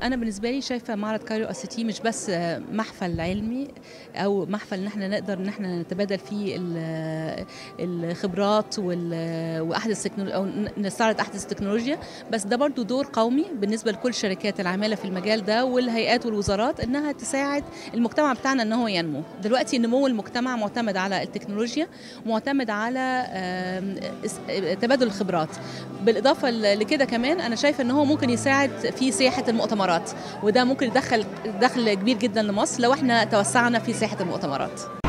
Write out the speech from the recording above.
انا بالنسبه لي شايفه معرض كايرو اس تي مش بس محفل علمي او محفل ان احنا نقدر ان احنا نتبادل فيه الخبرات واحدث او نستعرض احدث التكنولوجيا بس ده برضو دور قومي بالنسبه لكل الشركات العامله في المجال ده والهيئات والوزارات انها تساعد المجتمع بتاعنا ان هو ينمو دلوقتي نمو المجتمع معتمد على التكنولوجيا معتمد على تبادل الخبرات بالاضافه لكده كمان انا شايفه ان هو ممكن يساعد في سياحه المؤتمرات وده ممكن يدخل دخل كبير جدا لمصر لو احنا توسعنا في سياحه المؤتمرات